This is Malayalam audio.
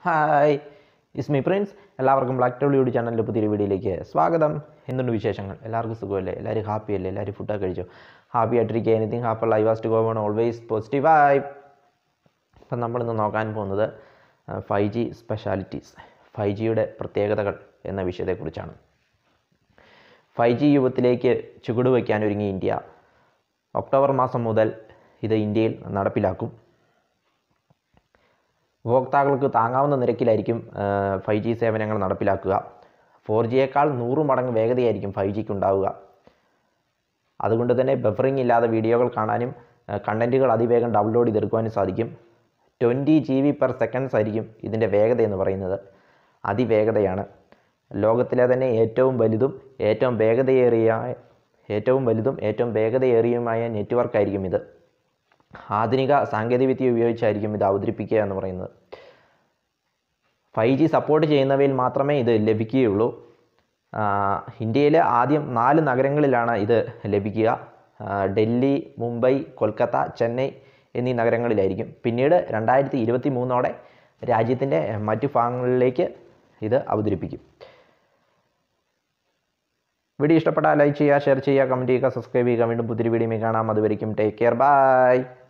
ഹായ് ഇസ്മി പ്രിൻസ് എല്ലാവർക്കും ബ്ലാക്ക് ടോൾ യൂട്യൂബ് ചാനലിൻ്റെ പുതിയൊരു വീഡിയോയിലേക്ക് സ്വാഗതം എന്തുണ്ട് വിശേഷങ്ങൾ എല്ലാവർക്കും സുഖമല്ലേ എല്ലാവരും ഹാപ്പി അല്ലേ എല്ലാവരും ഫുഡൊക്കെ കഴിച്ചു ഹാപ്പി ആയിട്ടിരിക്കുക anything happy live vast go on always positive ആയി അപ്പം നമ്മളിന്ന് നോക്കാൻ പോകുന്നത് ഫൈവ് ജി സ്പെഷ്യാലിറ്റീസ് ഫൈവ് ജിയുടെ പ്രത്യേകതകൾ എന്ന വിഷയത്തെക്കുറിച്ചാണ് ഫൈവ് ജി യുഗത്തിലേക്ക് ചുവടുവയ്ക്കാൻ ഒരുങ്ങി ഇന്ത്യ ഒക്ടോബർ മാസം മുതൽ ഇത് ഇന്ത്യയിൽ നടപ്പിലാക്കും ഉപഭോക്താക്കൾക്ക് താങ്ങാവുന്ന നിരക്കിലായിരിക്കും ഫൈവ് ജി സേവനങ്ങൾ നടപ്പിലാക്കുക ഫോർ ജിയേക്കാൾ നൂറ് മടങ്ങ് വേഗതയായിരിക്കും ഫൈവ് ജിക്ക് ഉണ്ടാവുക അതുകൊണ്ട് തന്നെ ബഫറിംഗ് ഇല്ലാതെ വീഡിയോകൾ കാണാനും കണ്ടൻറ്റുകൾ അതിവേഗം ഡൗൺലോഡ് ചെയ്തെടുക്കുവാനും സാധിക്കും twenty G B per seconds ആയിരിക്കും ഇതിൻ്റെ വേഗത എന്ന് പറയുന്നത് അതിവേഗതയാണ് ലോകത്തിലെ തന്നെ ഏറ്റവും വലുതും ഏറ്റവും വേഗതയേറിയ ഏറ്റവും വലുതും ഏറ്റവും വേഗതയേറിയതുമായ നെറ്റ്വർക്കായിരിക്കും ഇത് ആധുനിക സാങ്കേതികവിദ്യ ഉപയോഗിച്ചായിരിക്കും ഇത് അവതരിപ്പിക്കുക എന്ന് പറയുന്നത് ഫൈവ് ജി സപ്പോർട്ട് ചെയ്യുന്നവയിൽ മാത്രമേ ഇത് ലഭിക്കുകയുള്ളൂ ഇന്ത്യയിലെ ആദ്യം നാല് നഗരങ്ങളിലാണ് ഇത് ലഭിക്കുക ഡൽഹി മുംബൈ കൊൽക്കത്ത ചെന്നൈ എന്നീ നഗരങ്ങളിലായിരിക്കും പിന്നീട് രണ്ടായിരത്തി ഇരുപത്തി മൂന്നോടെ രാജ്യത്തിൻ്റെ മറ്റു ഭാഗങ്ങളിലേക്ക് ഇത് അവതരിപ്പിക്കും വീഡിയോ ഇഷ്ടപ്പെട്ടാൽ ലൈക്ക് ചെയ്യുക ഷെയർ ചെയ്യുക കമൻറ്റ് ചെയ്യുക സബ്സ്ക്രൈബ് ചെയ്യുക വീണ്ടും പുതിയൊരു വീഡിയോ കാണാം അതുവരെയും ടേക്ക് കെയർ ബൈ